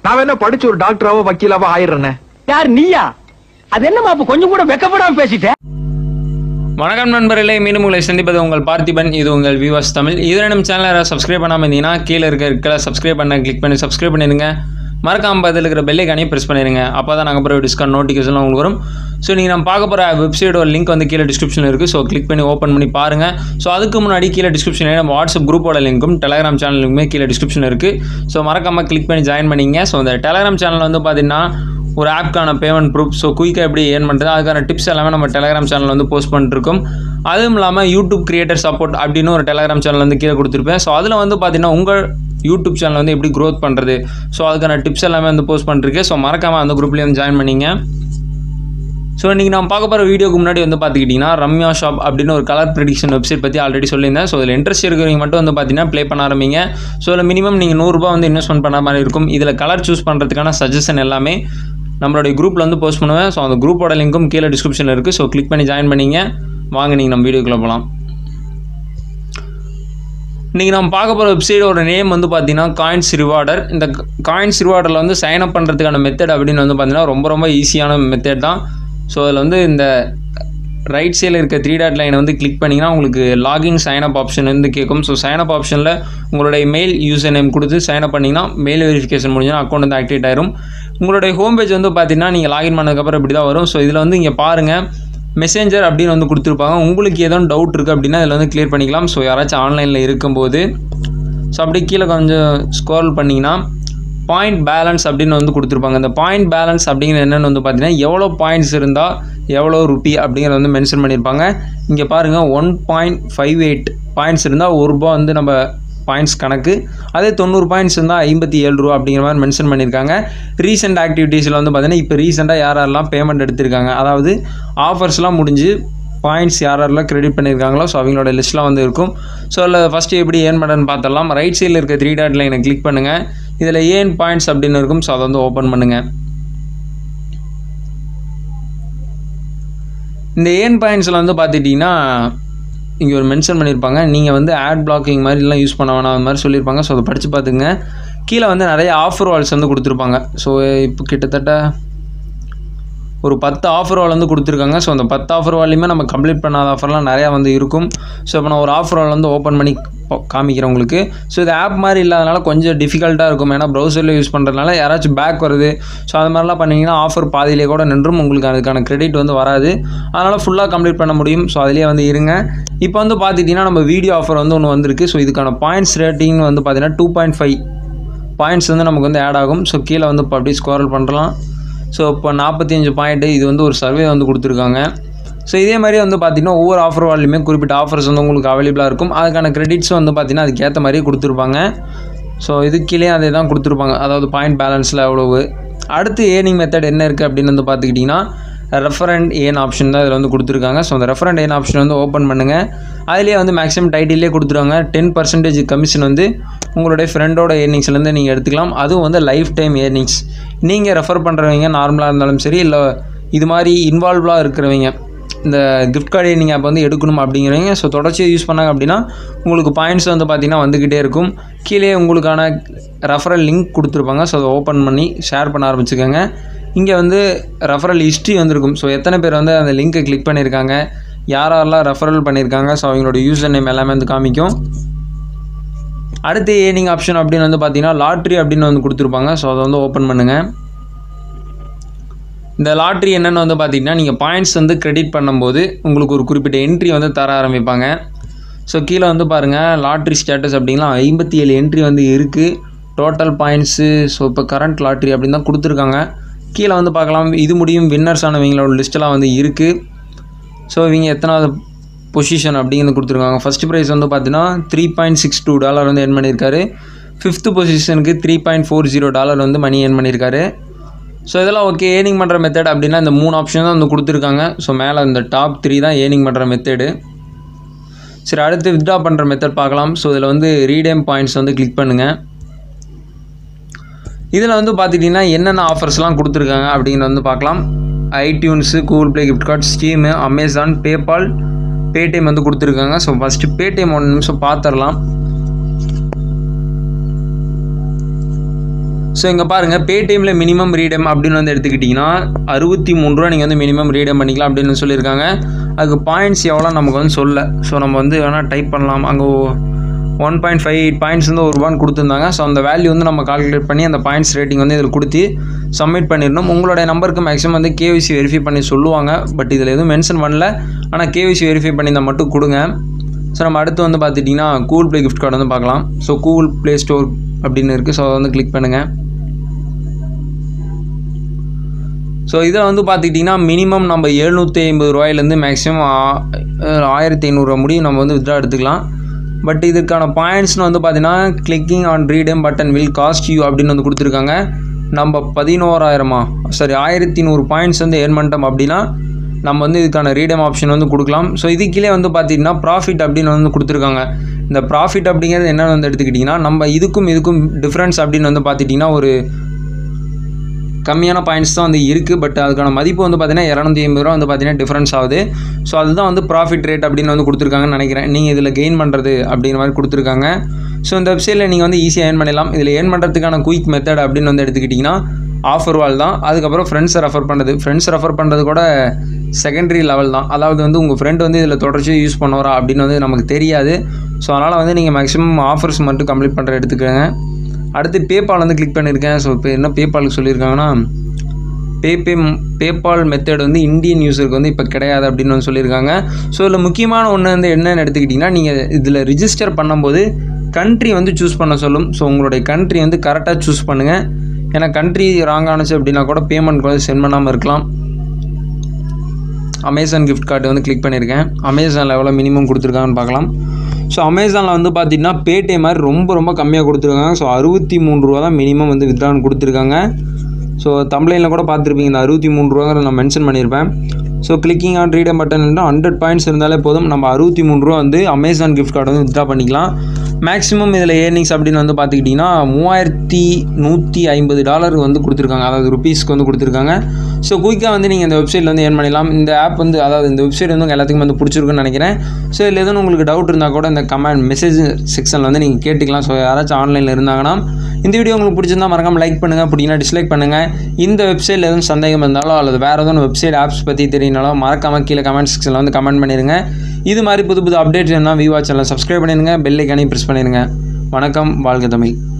நான் என்ன படிச்சு ஒரு டாக்டராவோ வக்கீலாவோ ஆயிடுறேனே யார் நீயா அது என்னமா அப்ப கொஞ்சம் கூட வெக்கப்படாம பேசிட்ட வணக்கம் நண்பர்களே மீண்டும் உங்களை சந்திப்பது உங்கள் பார்த்திபன் இது உங்கள் விவாஸ் தமிழ் இதுவரை நம்ம சேனலை யாராவது சப்ஸ்கிரைப் பண்ணாமல் இருந்தீங்கன்னா கீழே இருக்க இருக்கல சப்ஸ்கிரைப் பண்ண கிளிக் பண்ணி சப்ஸ்கிரைப் பண்ணிடுங்க மறக்காம பதில் இருக்கிற பெல்லைக்கானையும் ப்ரெஸ் பண்ணிடுங்க அப்போ தான் நாங்கள் அப்புறம் டிஸ்கவுண்ட் நோட்டிஃபிகேஷன் உங்களுக்கு வரும் ஸோ நீங்கள் நம்ம பார்க்க போகிற வெப்சைட்டோட லிங்க் வந்து கீழே டிஸ்கிரிப்ஷனில் இருக்குது ஸோ கிளிக் பண்ணி ஓப்பன் பண்ணி பாருங்கள் ஸோ அதுக்கு முன்னாடி கீழே டிஸ்கிரிப்ஷனில் நம்ம வாட்ஸ்அப் குரூப்போட லிங்க்கும் டெலிகிராம் சேனல் லிங்க்குமே கீழே டிஸ்கிரிப்ஷன் இருக்குது ஸோ மறக்காமல் கிளிக் பண்ணி ஜாயின் பண்ணிங்க ஸோ இந்த டெலிகிராம் சேனல் வந்து பார்த்தீங்கன்னா ஒரு ஆப்க்கான பேமெண்ட் ப்ரூஃப் ஸோ குயிக்காக எப்படி ஏர்ன் பண்ணுறது அதுக்கான டிப்ஸ் எல்லாமே நம்ம டெலிகிராம் சேனல் வந்து போஸ்ட் பண்ணிருக்கோம் அதுவும் இல்லாமல் யூடியூப் கிரியேட்டர் சப்போர்ட் அப்படின்னு ஒரு டெலிகிராம் சேனல் வந்து கீழே கொடுத்துருப்பேன் ஸோ அதில் வந்து பார்த்தீங்கன்னா உங்கள் யூடியூப் சேனல் வந்து எப்படி க்ரோத் பண்ணுறது ஸோ அதுக்கான டிப்ஸ் எல்லாமே வந்து போஸ்ட் பண்ணிருக்கேன் ஸோ மறக்காமல் அந்த குரூப்லேயே வந்து ஜாயின் பண்ணிங்க ஸோ இன்றைக்கி நம்ம பார்க்க போகிற வீடியோக்கு முன்னாடி வந்து பார்த்துக்கிட்டிங்கன்னா ரம்யா ஷாப் அப்படின்னு ஒரு கலர் ப்ரெடிக்ஷன் வெப்சைட் பற்றி ஆல்ரெடி சொல்லியிருந்தேன் ஸோ இதில் இன்ட்ரெஸ்ட் இருக்கிறவங்க மட்டும் வந்து பார்த்தீங்கன்னா ப்ளே பண்ண ஆரம்பிங்க ஸோ இதில் மினிமம் நீங்கள் நூறுரூபா வந்து இன்வெஸ்ட்மெண்ட் பண்ண மாதிரி இருக்கும் இதில் கலர் சூஸ் பண்ணுறதுக்கான சஜஷன் எல்லாமே நம்மளுடைய குரூப்பில் வந்து போஸ்ட் பண்ணுவேன் ஸோ அந்த குரூப்போட லிங்க்கும் கீழே டிஸ்கிரிப்ஷனில் இருக்குது ஸோ கிளிக் பண்ணி ஜாயின் பண்ணிங்க வாங்க நீங்கள் நம்ம வீடியோக்குள்ளே போகலாம் இன்றைக்கி நம்ம பார்க்க போகிற வெப்சைட்டோட நேம் வந்து பார்த்தீங்கன்னா காயின்ஸ் ரிவார்டர் இந்த காயின்ஸ் ரிவார்டரில் வந்து சைன் அப் பண்ணுறதுக்கான மெத்தட் அப்படின்னு வந்து பார்த்தீங்கன்னா ரொம்ப ரொம்ப ஈஸியான மெத்தட் தான் ஸோ அதில் வந்து இந்த ரைட் சைடில் இருக்க த்ரீ டாட் லைனை வந்து கிளிக் பண்ணிங்கன்னா உங்களுக்கு லாகின் சைன் அப் ஆப்ஷன் வந்து கேட்கும் ஸோ சைன் அப் ஆப்ஷனில் உங்களுடைய மெயில் யூசர் நேம் கொடுத்து சைன் அப் பண்ணிங்கன்னா மெயில் வெரிஃபிகேஷன் முடிஞ்சுன்னா அக்கௌண்ட் வந்து ஆக்டிவேட் ஆயிரும் உங்களுடைய ஹோம் பேஜ் வந்து பார்த்தீங்கன்னா நீங்கள் லாகின் பண்ணதுக்கப்புறம் இப்படி தான் வரும் ஸோ இதில் வந்து இங்கே பாருங்கள் மெசேஞ்சர் அப்படின்னு வந்து கொடுத்துருப்பாங்க உங்களுக்கு ஏதோ டவுட் இருக்குது அப்படின்னா இதில் வந்து கிளியர் பண்ணிக்கலாம் ஸோ யாராச்சும் ஆன்லைனில் இருக்கும்போது ஸோ அப்படியே கீழே கொஞ்சம் ஸ்க்ரோல் பண்ணிங்கன்னா பாயிண்ட் பேலன்ஸ் அப்படின்னு வந்து கொடுத்துருப்பாங்க இந்த பாயிண்ட் பேலன்ஸ் அப்படிங்கிறது என்னென்னு வந்து பார்த்தீங்கன்னா எவ்வளோ பாயிண்ட்ஸ் இருந்தால் எவ்வளோ ருபி அப்படிங்கிறத வந்து மென்ஷன் பண்ணியிருப்பாங்க இங்கே பாருங்கள் one point five eight points இருந்தால் ஒரு ரூபா வந்து நம்ம பாயிண்ட்ஸ் கணக்கு அதே தொண்ணூறு பாயிண்ட்ஸ் இருந்தால் ஐம்பத்தி ஏழு ரூபா அப்படிங்கிற மாதிரி மென்ஷன் பண்ணியிருக்காங்க ரீசெண்ட் ஆக்டிவிட்டீஸில் வந்து பார்த்தீங்கன்னா இப்போ ரீசெண்டாக யார் யாரெல்லாம் பேமெண்ட் எடுத்திருக்காங்க அதாவது ஆஃபர்ஸ்லாம் முடிஞ்சு பாயிண்ட்ஸ் யார் யாரெல்லாம் கிரெடிட் பண்ணியிருக்காங்களோ ஸோ அவங்களோட லிஸ்ட்லாம் வந்து இருக்கும் ஸோ அதில் ஃபஸ்ட்டு எப்படி ஏர்ன் பண்ணுறதுன்னு பார்த்தலாம் ரைட் சைடில் இருக்க த்ரீ டாட் லைனை கிளிக் பண்ணுங்கள் இதில் ஏன் பாயிண்ட்ஸ் அப்படின்னு இருக்கும் ஸோ அதை வந்து ஓப்பன் பண்ணுங்கள் இந்த ஏன் பாயிண்ட்ஸில் வந்து பார்த்துட்டிங்கன்னா இங்கே ஒரு மென்ஷன் பண்ணியிருப்பாங்க நீங்கள் வந்து ஆட் பிளாக்கிங் மாதிரிலாம் யூஸ் பண்ண வேணாம் அது மாதிரி சொல்லியிருப்பாங்க ஸோ அதை படித்து பார்த்துங்க கீழே வந்து நிறைய ஆஃபர் வால்ஸ் வந்து கொடுத்துருப்பாங்க ஸோ இப்போ கிட்டத்தட்ட ஒரு பத்து ஆஃபர் வால் வந்து கொடுத்துருக்காங்க ஸோ அந்த பத்து ஆஃபர் வால்லையுமே நம்ம கம்ப்ளீட் பண்ணாத ஆஃபர்லாம் நிறையா வந்து இருக்கும் ஸோ இப்போ நான் ஒரு ஆஃபர் வால் வந்து ஓப்பன் பண்ணி பா- காமிக்கிறேன் உங்களுக்கு ஸோ இது ஆப் மாதிரி இல்லாதனால கொஞ்சம் டிஃபிகல்ட்டாக இருக்கும் ஏன்னா ப்ரௌசரில் யூஸ் பண்ணுறதுனால யாராச்சும் பேக் வருது ஸோ அது மாதிரிலாம் பண்ணிங்கன்னா ஆஃபர் பாதியிலே கூட நின்றும் உங்களுக்கு அதுக்கான கிரெடிட் வந்து வராது அதனால் ஃபுல்லாக கம்ப்ளீட் பண்ண முடியும் ஸோ அதிலே வந்து இருங்க இப்போ வந்து பார்த்துட்டிங்கன்னா நம்ம வீடியோ ஆஃபர் வந்து ஒன்று வந்திருக்கு ஸோ இதுக்கான பாயிண்ட்ஸ் ரேட்டிங் வந்து பார்த்தீங்கன்னா டூ பாயிண்ட் ஃபைவ் பாயிண்ட்ஸ் வந்து நமக்கு வந்து ஆட் ஆகும் ஸோ கீழே வந்து இப்போ அப்படியே ஸ்கோரல் பண்ணலாம் ஸோ இப்போ நாற்பத்தி அஞ்சு பாயிண்ட்டு இது வந்து ஒரு சர்வே வந்து கொடுத்துருக்காங்க ஸோ இதே மாதிரி வந்து பார்த்திங்கன்னா ஒவ்வொரு ஆஃபர் வால்லையுமே குறிப்பிட்ட ஆஃபர்ஸ் வந்து உங்களுக்கு அவைலபிளாக இருக்கும் அதுக்கான கிரெடிட்ஸும் வந்து பார்த்திங்கன்னா அதுக்கேற்ற மாதிரியே கொடுத்துருப்பாங்க ஸோ இது கீழே அதே தான் கொடுத்துருப்பாங்க அதாவது பாயிண்ட் பேலன்ஸில் எவ்வளவு அடுத்து ஏர்னிங் மெத்தட் என்ன இருக்குது அப்படின்னு வந்து பார்த்துக்கிட்டிங்கன்னா ரெஃபரண்ட் ஏன் ஆப்ஷன் தான் இதில் வந்து கொடுத்துருக்காங்க ஸோ அந்த ரெஃபரண்ட் ஏன் ஆப்ஷன் வந்து ஓப்பன் பண்ணுங்கள் அதுலேயே வந்து மேக்ஸிமம் டைட்டிலே கொடுத்துருவாங்க டென் பர்சன்டேஜ் கமிஷன் வந்து உங்களுடைய ஃப்ரெண்டோட ஏர்னிங்ஸ்லேருந்து நீங்கள் எடுத்துக்கலாம் அதுவும் வந்து லைஃப் டைம் ஏர்னிங்ஸ் நீங்கள் ரெஃபர் பண்ணுறவங்க நார்மலாக இருந்தாலும் சரி இல்லை இது மாதிரி இன்வால்வ்டாக இருக்கிறவங்க இந்த கிஃப்ட் கார்டு நீங்கள் அப்போ வந்து எடுக்கணும் அப்படிங்கிறவங்க ஸோ தொடர்ச்சியாக யூஸ் பண்ணாங்க அப்படின்னா உங்களுக்கு பாயிண்ட்ஸ் வந்து பார்த்திங்கன்னா வந்துக்கிட்டே இருக்கும் கீழே உங்களுக்கான ரெஃபரல் லிங்க் கொடுத்துருப்பாங்க ஸோ அதை ஓப்பன் பண்ணி ஷேர் பண்ண ஆரம்பிச்சுக்கோங்க இங்கே வந்து ரெஃபரல் ஹிஸ்ட்ரி வந்திருக்கும் ஸோ எத்தனை பேர் வந்து அந்த லிங்க்கை கிளிக் பண்ணியிருக்காங்க யார் யாரெல்லாம் ரெஃபரல் பண்ணியிருக்காங்க ஸோ அவங்களோட யூசர் நேம் எல்லாமே வந்து காமிக்கும் அடுத்து ஏர்னிங் ஆப்ஷன் அப்படின்னு வந்து பார்த்தீங்கன்னா லாட்ரி அப்படின்னு வந்து கொடுத்துருப்பாங்க ஸோ அதை வந்து ஓப்பன் பண்ணுங்கள் இந்த லாட்ரி என்னென்னு வந்து பார்த்தீங்கன்னா நீங்கள் பாயிண்ட்ஸ் வந்து கிரெடிட் பண்ணும்போது உங்களுக்கு ஒரு குறிப்பிட்ட என்ட்ரி வந்து தர ஆரம்பிப்பாங்க ஸோ கீழே வந்து பாருங்கள் லாட்ரி ஸ்டேட்டஸ் அப்படின்லாம் ஐம்பத்தி ஏழு என்ட்ரி வந்து இருக்குது டோட்டல் பாயிண்ட்ஸு ஸோ இப்போ கரண்ட் லாட்ரி அப்படின்னு தான் கொடுத்துருக்காங்க கீழே வந்து பார்க்கலாம் இது முடியும் வின்னர்ஸ் ஆனவங்களோட லிஸ்ட்டெல்லாம் வந்து இருக்குது ஸோ இவங்க எத்தனாவது பொசிஷன் அப்படிங்கிறது கொடுத்துருக்காங்க ஃபஸ்ட் ப்ரைஸ் வந்து பார்த்தீங்கன்னா three point six two dollar வந்து எர்ன் பண்ணியிருக்காரு ஃபிஃப்த்து பொசிஷனுக்கு three point four zero dollar வந்து மணி எர்ன் பண்ணியிருக்காரு ஸோ இதெல்லாம் ஓகே ஏர்னிங் பண்ணுற மெத்தட் அப்படின்னா இந்த மூணு ஆப்ஷன் தான் வந்து கொடுத்துருக்காங்க ஸோ மேலே இந்த டாப் த்ரீ தான் ஏர்னிங் பண்ணுற மெத்தடு சரி அடுத்து வித்ட்ரா பண்ணுற மெத்தட் பார்க்கலாம் ஸோ இதில் வந்து ரீடேம் பாயிண்ட்ஸ் வந்து கிளிக் பண்ணுங்கள் இதில் வந்து பார்த்துட்டிங்கன்னா என்னென்ன ஆஃபர்ஸ்லாம் கொடுத்துருக்காங்க அப்படிங்கிறத வந்து பார்க்கலாம் iTunes Google Play gift card Steam Amazon PayPal Paytm வந்து கொடுத்துருக்காங்க ஸோ ஃபஸ்ட்டு பேடிஎம் ஒன்று நிமிஷம் பார்த்துடலாம் ஸோ இங்கே பாருங்கள் பேடிஎம்மில் மினிமம் ரீடம் அப்படின்னு வந்து எடுத்துக்கிட்டிங்கன்னா அறுபத்தி மூணு ரூபா நீங்கள் வந்து மினிமம் ரீடம் பண்ணிக்கலாம் அப்படின்னு சொல்லியிருக்காங்க அதுக்கு பாயிண்ட்ஸ் எவ்வளோ நமக்கு வந்து சொல்ல ஸோ நம்ம வந்து வேணால் டைப் பண்ணலாம் அங்கே one point five eight points வந்து ஒரு ரூபான்னு கொடுத்துருந்தாங்க ஸோ அந்த வேல்யூ வந்து நம்ம கால்குலேட் பண்ணி அந்த பாயிண்ட்ஸ் ரேட்டிங் வந்து இதில் கொடுத்து சப்மிட் பண்ணிடணும் உங்களுடைய நம்பருக்கு மேக்ஸிமம் வந்து கேவிசி வெரிஃபை பண்ணி சொல்லுவாங்க பட் இதில் எதுவும் மென்ஷன் பண்ணல ஆனால் கேவிசி வெரிஃபை பண்ணி தான் மட்டும் கொடுங்க ஸோ நம்ம அடுத்து வந்து பார்த்துட்டிங்கன்னா கூகுள் ப்ளே கிஃப்ட் கார்டு வந்து பார்க்கலாம் ஸோ கூகுள் ப்ளே ஸ்டோர் அப்படின்னு இருக்குது ஸோ அதை வந்து கிளிக் பண்ணுங்கள் ஸோ இதில் வந்து பார்த்துக்கிட்டிங்கன்னா மினிமம் நம்ம எழுநூற்றி ஐம்பது ரூபாயிலேருந்து மேக்ஸிமம் ஆயிரத்தி ஐநூறுரூவா முடியும் நம்ம வந்து வித்ரா எடுத்துக்கலாம் பட் இதுக்கான பாயிண்ட்ஸ்னு வந்து பார்த்தீங்கன்னா clicking on redeem button will cost you அப்படின்னு வந்து கொடுத்துருக்காங்க நம்ம பதினோராயிரமா சாரி ஆயிரத்தி நூறு பாயிண்ட்ஸ் வந்து ஏர்ன் பண்ணிட்டோம் அப்படின்னா நம்ம வந்து இதுக்கான ரீடம் ஆப்ஷன் வந்து கொடுக்கலாம் ஸோ இது கீழே வந்து பார்த்தீங்கன்னா ப்ராஃபிட் அப்படின்னு வந்து கொடுத்துருக்காங்க இந்த ப்ராஃபிட் அப்படிங்கிறது என்னென்னு வந்து எடுத்துக்கிட்டிங்கன்னா நம்ம இதுக்கும் இதுக்கும் டிஃப்ரென்ஸ் அப்படின்னு வந்து பார்த்துட்டிங்கன்னா ஒரு கம்மியான பாயிண்ட்ஸ் தான் வந்து இருக்குது பட் அதுக்கான மதிப்பு வந்து பார்த்தீங்கன்னா இரநூத்தி ஐம்பது ரூபா வந்து பார்த்தீங்கன்னா டிஃப்ரென்ஸ் ஆகுது ஸோ அதுதான் வந்து ப்ராஃபிட் ரேட் அப்படின்னு வந்து கொடுத்துருக்காங்கன்னு நினைக்கிறேன் நீங்கள் இதில் கெயின் பண்ணுறது அப்படிங்கிற மாதிரி கொடுத்துருக்காங்க ஸோ இந்த வெப்சைட்டில் நீங்கள் வந்து ஈஸியாக ஏர்ன் பண்ணிடலாம் இதில் ஏர்ன் பண்ணுறதுக்கான குயிக் மெத்தட் அப்படின்னு வந்து எடுத்துக்கிட்டிங்கன்னா ஆஃபர் வால் தான் அதுக்கப்புறம் ஃப்ரெண்ட்ஸை ரெஃபர் பண்ணுறது ஃப்ரெண்ட்ஸ் ரெஃபர் பண்ணுறது கூட செகண்டரி லெவல் தான் அதாவது வந்து உங்கள் ஃப்ரெண்ட் வந்து இதில் தொடர்ச்சியாக யூஸ் பண்ணுவாரா அப்படின்னு வந்து நமக்கு தெரியாது ஸோ அதனால் வந்து நீங்கள் மேக்ஸிமம் ஆஃபர்ஸ் மட்டும் கம்ப்ளீட் பண்ணுற எடுத்துக்கோங்க அடுத்து பேபால் வந்து கிளிக் பண்ணியிருக்கேன் ஸோ இப்போ என்ன பேபாலுக்கு சொல்லியிருக்காங்கன்னா பேபே பேபால் மெத்தட் வந்து இந்தியன் யூஸருக்கு வந்து இப்போ கிடையாது அப்படின்னு வந்து சொல்லியிருக்காங்க ஸோ இதில் முக்கியமான ஒன்று வந்து என்னென்னு எடுத்துக்கிட்டிங்கன்னா நீங்கள் இதில் ரிஜிஸ்டர் பண்ணும்போது கண்ட்ரி வந்து சூஸ் பண்ண சொல்லும் ஸோ உங்களுடைய கண்ட்ரி வந்து கரெக்டாக சூஸ் பண்ணுங்கள் ஏன்னா கண்ட்ரி ராங் ஆனுச்சு அப்படின்னா கூட பேமெண்ட் வந்து சென்ட் பண்ணாமல் இருக்கலாம் அமேசான் கிஃப்ட் கார்டு வந்து கிளிக் பண்ணியிருக்கேன் அமேசானில் எவ்வளோ மினிமம் கொடுத்துருக்காங்கன்னு பார்க்கலாம் ஸோ அமேசானில் வந்து பார்த்தீங்கன்னா பேடிஎ மாதிரி ரொம்ப ரொம்ப கம்மியாக கொடுத்துருக்காங்க ஸோ அறுபத்தி மூணு ரூபா தான் மினிமம் வந்து வித்ரான் கொடுத்துருக்காங்க ஸோ தமிழ்லைனில் கூட பார்த்துருப்பீங்க இந்த அறுபத்தி மூணு ரூபாங்கிற நான் மென்ஷன் பண்ணியிருப்பேன் so clicking on redeem button hundred points இருந்தாலே போதும் நம்ம அறுபத்தி மூணு ரூபா வந்து அமேசான் கிஃப்ட் கார்டு வந்து வித்ரா பண்ணிக்கலாம் மேக்ஸிமம் இதில் ஏர்னிங்ஸ் அப்படின்னு வந்து பார்த்துக்கிட்டிங்கன்னா மூவாயிரத்தி நூற்றி ஐம்பது டாலர் வந்து கொடுத்துருக்காங்க அதாவது ருபீஸ்க்கு வந்து கொடுத்துருக்காங்க ஸோ குயிக்காக வந்து நீங்கள் இந்த வெப்சைட்டில் வந்து ஏர்ன் பண்ணிடலாம் இந்த ஆப் வந்து அதாவது இந்த வெப்சைட் வந்து உங்கள் எல்லாத்துக்கும் வந்து பிடிச்சிருக்குன்னு நினைக்கிறேன் ஸோ இதில் எதுவும் உங்களுக்கு டவுட் இருந்தால் கூட இந்த கமெண்ட் மெசேஜ் செக்ஷனில் வந்து நீங்கள் கேட்டுக்கலாம் ஸோ யாராச்சும் ஆன்லைனில் இருந்தாங்கன்னா இந்த வீடியோ உங்களுக்கு பிடிச்சிருந்தா மறக்காம லைக் பண்ணுங்கள் பிடிக்கினா டிஸ்லைக் பண்ணுங்கள் இந்த வெப்சைட்டில் எதுவும் சந்தேகம் இருந்தாலோ அல்லது வேறு எதுவும் வெப்சைட் ஆப்ஸ் பற்றி தெரியனாலோ மறக்காம கீழே கமெண்ட் செக்ஷனில் வந்து கமெண்ட் பண்ணிடுங்க இது மாதிரி புது புது அப்டேட்ஸ் இருந்தால் விவா சேனல் சப்ஸ்கிரைப் பண்ணிடுங்க பெல் ஐக்கானையும் ப்ரெஸ் பண்ணிடுங்க வணக்கம் வாழ்க தமிழ்